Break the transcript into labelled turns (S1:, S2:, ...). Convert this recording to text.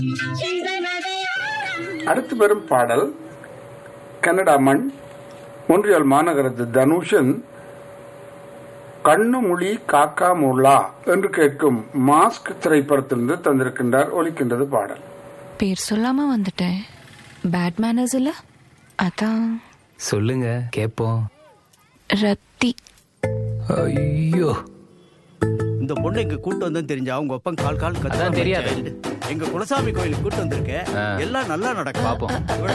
S1: அடுத்து வரும் பாடல் கனடா மண் மொன்றியல் மாநகரத்து தனுஷன் கண்ணு முழி காக்கா முல்லா என்று கேட்கும் மாஸ்க் திரைப்படத்திலிருந்து தந்திருக்கின்றார் ஒலிக்கின்றது பாடல்
S2: பேர் சொல்லாம வந்துட்டேன் பேட் மேனர்ஸ் இல்ல அதான்
S3: சொல்லுங்க கேப்போம்
S2: ரத்தி
S3: ஐயோ
S4: இந்த பொண்ணு இங்க கூட்டு வந்தேன்னு தெரிஞ்சா அவங்க ஒப்பம் கால் கால் கத்துவான்
S3: அதான் தெரியாது.
S4: child. எங்க குலசாமி கோயிலுக்கு கூட்டு வந்திருக்க
S3: ஆ.
S4: எல்லாம் நல்லா நடக்கும்
S3: பாப்போம்